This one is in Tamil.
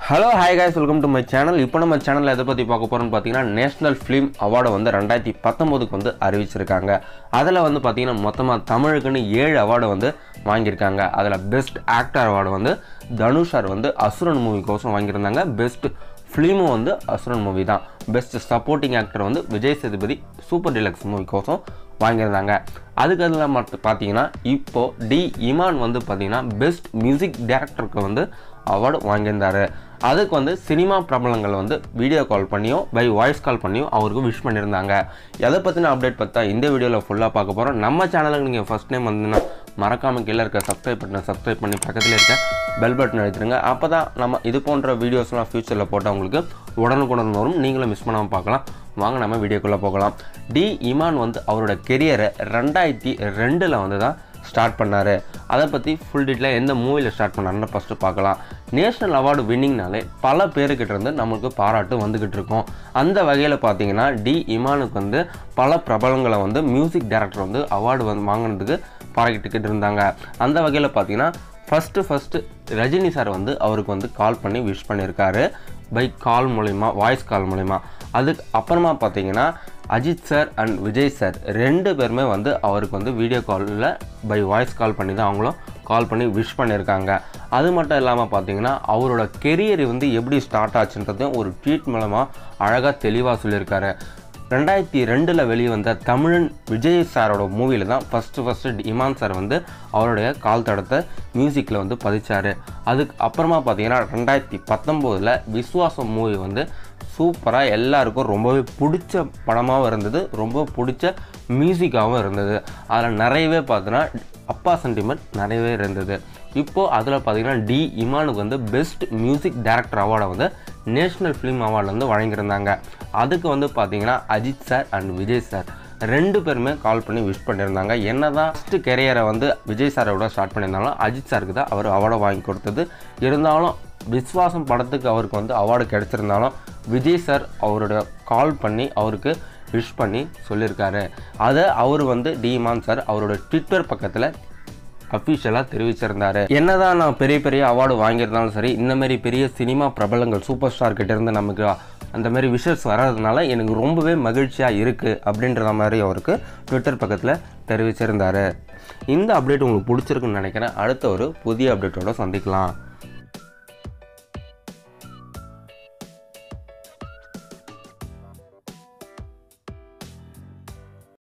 hello hi guys welcome to my channel இப்போ நம்ம சேனலில் எதை பற்றி பார்க்க போகிறோம்னு பார்த்தீங்கன்னா நேஷனல் ஃபிலிம் அவார்டை வந்து ரெண்டாயிரத்தி பத்தொம்போதுக்கு வந்து அறிவிச்சிருக்காங்க அதில் வந்து பார்த்தீங்கன்னா மொத்தமாக தமிழுக்குன்னு ஏழு அவார்டு வந்து வாங்கியிருக்காங்க அதில் பெஸ்ட் ஆக்டர் அவார்டு வந்து தனுஷ் சார் வந்து அசுரன் மூவிக்கோசம் வாங்கியிருந்தாங்க பெஸ்ட் ஃபிலிமும் வந்து அசுரன் மூவி தான் பெஸ்ட் சப்போர்ட்டிங் ஆக்டர் வந்து விஜய் சேதுபதி சூப்பர் டிலக்ஸ் மூவிக்கோசம் வாங்கியிருந்தாங்க அதுக்கு அதில் மட்டும் பார்த்தீங்கன்னா இப்போ டி இமான் வந்து பார்த்தீங்கன்னா பெஸ்ட் மியூசிக் டைரக்டருக்கு வந்து அவார்டு வாங்கியிருந்தாரு அதுக்கு வந்து சினிமா பிரபலங்கள் வந்து வீடியோ கால் பண்ணியோ பை வாய்ஸ் கால் பண்ணியோ அவருக்கு விஷ் பண்ணியிருந்தாங்க எதை பற்றின அப்டேட் பார்த்தா இந்த வீடியோவில் ஃபுல்லாக பார்க்க போகிறோம் நம்ம சேனலுக்கு நீங்கள் ஃபஸ்ட் டைம் வந்தீங்கன்னா மறக்காமல் கீழே இருக்க சப்ஸ்கிரைப் பட்டனை சப்ஸ்கிரைப் பண்ணி பக்கத்தில் இருக்க பெல் பட்டன் அழுத்திடுங்க அப்போ தான் நம்ம இது போன்ற வீடியோஸ்லாம் ஃப்யூச்சரில் போட்டால் உங்களுக்கு உடனுக்குடன் வரும் நீங்களும் மிஸ் பண்ணாமல் பார்க்கலாம் வாங்க நம்ம வீடியோக்குள்ளே போகலாம் டி இமான் வந்து அவரோட கெரியரை ரெண்டாயிரத்தி ரெண்டில் வந்து தான் ஸ்டார்ட் பண்ணார் அதை பற்றி ஃபுல் டீட்டெயிலாக எந்த மூவியில் ஸ்டார்ட் பண்ணாருன்னு ஃபஸ்ட்டு பார்க்கலாம் நேஷ்னல் அவார்டு வின்னிங்னாலே பல பேருக்கிட்ட இருந்து நமக்கு பாராட்டு வந்துக்கிட்டு இருக்கோம் அந்த வகையில் பார்த்தீங்கன்னா டி இமானுக்கு வந்து பல பிரபலங்களை வந்து மியூசிக் டைரக்டர் வந்து அவார்டு வந்து வாங்கினதுக்கு பாராட்டிக்கிட்டு இருந்தாங்க அந்த வகையில் பார்த்தீங்கன்னா ஃபஸ்ட்டு ஃபஸ்ட்டு ரஜினி சார் வந்து அவருக்கு வந்து கால் பண்ணி விஷ் பண்ணியிருக்காரு பை கால் மூலிமா வாய்ஸ் கால் மூலிமா அதுக்கு அப்புறமா பார்த்தீங்கன்னா Ajith sir and Vijay sir ரெண்டு பேருமே வந்து அவருக்கு வந்து வீடியோ காலில் பை வாய்ஸ் கால் பண்ணி தான் அவங்களும் கால் பண்ணி விஷ் பண்ணியிருக்காங்க அது மட்டும் இல்லாமல் பார்த்தீங்கன்னா அவரோட கெரியர் வந்து எப்படி ஸ்டார்ட் ஆச்சுன்றதையும் ஒரு ட்வீட் மூலமாக அழகாக தெளிவாக சொல்லியிருக்காரு ரெண்டாயிரத்தி ரெண்டில் வெளியே வந்த தமிழன் விஜய் சாரோட மூவியில் தான் ஃபஸ்ட்டு ஃபஸ்ட்டு இமான் சார் வந்து அவருடைய கால் தடத்தை மியூசிக்கில் வந்து பதிச்சார் அதுக்கு அப்புறமா பார்த்தீங்கன்னா ரெண்டாயிரத்தி பத்தொம்போதில் விஸ்வாசம் மூவி வந்து சூப்பராக எல்லாருக்கும் ரொம்பவே பிடிச்ச படமாகவும் இருந்தது ரொம்ப பிடிச்ச மியூசிக்காகவும் இருந்தது அதில் நிறையவே பார்த்தோன்னா அப்பா சென்டிமெண்ட் நிறையவே இருந்தது இப்போது அதில் பார்த்தீங்கன்னா டி இமானுக்கு வந்து பெஸ்ட் மியூசிக் டைரக்டர் அவார்டை வந்து நேஷ்னல் ஃபிலிம் அவார்டு வந்து வழங்கியிருந்தாங்க அதுக்கு வந்து பார்த்தீங்கன்னா Ajith sir and Vijay sir ரெண்டு பேருமே கால் பண்ணி விஷ் பண்ணியிருந்தாங்க என்ன தான் ஃபஸ்ட்டு கெரியரை வந்து விஜய் சாரோட ஸ்டார்ட் பண்ணியிருந்தாலும் அஜித் சாருக்கு தான் அவர் அவார்டை வாங்கி கொடுத்தது இருந்தாலும் விஸ்வாசம் படத்துக்கு அவருக்கு வந்து அவார்டு கிடைச்சிருந்தாலும் விஜய் சார் அவரோட கால் பண்ணி அவருக்கு விஷ் பண்ணி சொல்லியிருக்காரு அதை அவர் வந்து டிமான் சார் அவரோட ட்விட்டர் பக்கத்தில் அஃபிஷியலாக தெரிவிச்சிருந்தாரு என்னதான் நான் பெரிய பெரிய அவார்டு வாங்கியிருந்தாலும் சரி இந்த மாதிரி பெரிய சினிமா பிரபலங்கள் சூப்பர் ஸ்டார் கிட்ட இருந்து நமக்கு அந்த மாதிரி விஷஸ் வர்றதுனால எனக்கு ரொம்பவே மகிழ்ச்சியாக இருக்குது அப்படின்ற மாதிரி அவருக்கு ட்விட்டர் பக்கத்தில் தெரிவிச்சிருந்தாரு இந்த அப்டேட் உங்களுக்கு பிடிச்சிருக்குன்னு நினைக்கிறேன் அடுத்த ஒரு புதிய அப்டேட்டோட சந்திக்கலாம்